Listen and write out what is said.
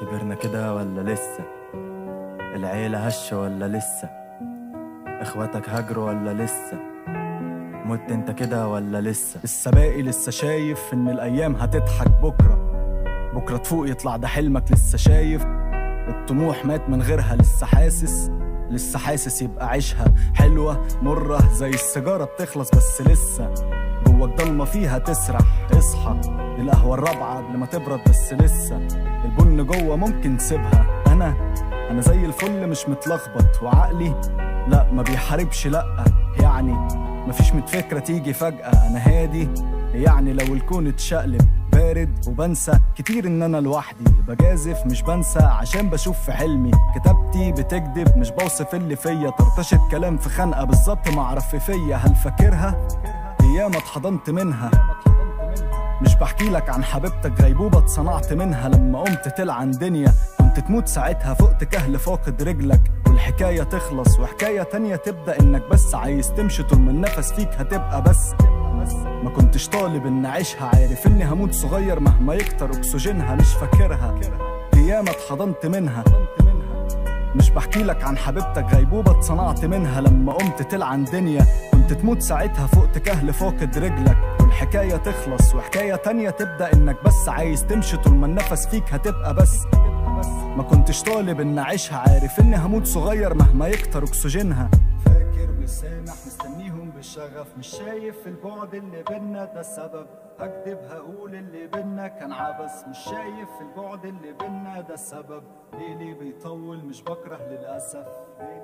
كبرنا كده ولا لسه العيلة هشة ولا لسه اخواتك هجروا ولا لسه مت انت كده ولا لسه لسه باقي لسه شايف ان الايام هتضحك بكرة بكرة تفوق يطلع ده حلمك لسه شايف الطموح مات من غيرها لسه حاسس لسه حاسس يبقى عيشها حلوة مرة زي السيجارة بتخلص بس لسه جواك ضلمة فيها تسرح اصحى القهوة الرابعة قبل ما تبرد بس لسه البن جوه ممكن تسيبها انا انا زي الفل مش متلخبط وعقلي لا ما بيحاربش لا يعني مفيش مت فكرة تيجي فجأة انا هادي يعني لو الكون اتشقلب بارد وبنسى كتير ان انا لوحدي بجازف مش بنسى عشان بشوف في حلمي كتابتي بتكذب مش بوصف اللي فيا طرطشة كلام في خنقة بالظبط معرف في فيا هل فاكرها ايام اتحضنت منها مش بحكي لك عن حبيبتك غيبوبة اتصنعت منها لما قمت تلعن دنيا كنت تموت ساعتها فقت كهل فاقد رجلك والحكاية تخلص وحكاية تانية تبدأ انك بس عايز تمشي طول ما النفس فيك هتبقى بس ما كنتش طالب ان اعيشها عارف اني هموت صغير مهما يكتر اكسجينها مش فاكرها ايام اتحضنت منها مش بحكي لك عن حبيبتك غيبوبة اتصنعت منها لما قمت تلعن دنيا كنت تموت ساعتها فقت كهل فاقد رجلك والحكاية تخلص وحكاية تانية تبدأ انك بس عايز تمشي طول ما النفس فيك هتبقى بس ما كنتش طالب ان اعيشها عارف اني هموت صغير مهما يكتر اكسجينها فاكر مش سامح مستنيهم بالشغف مش شايف البعد اللي بينا ده السبب هكدب هقول اللي بينا كان عبث مش شايف البعد اللي بينا ده السبب ليلي بيطول مش بكره للأسف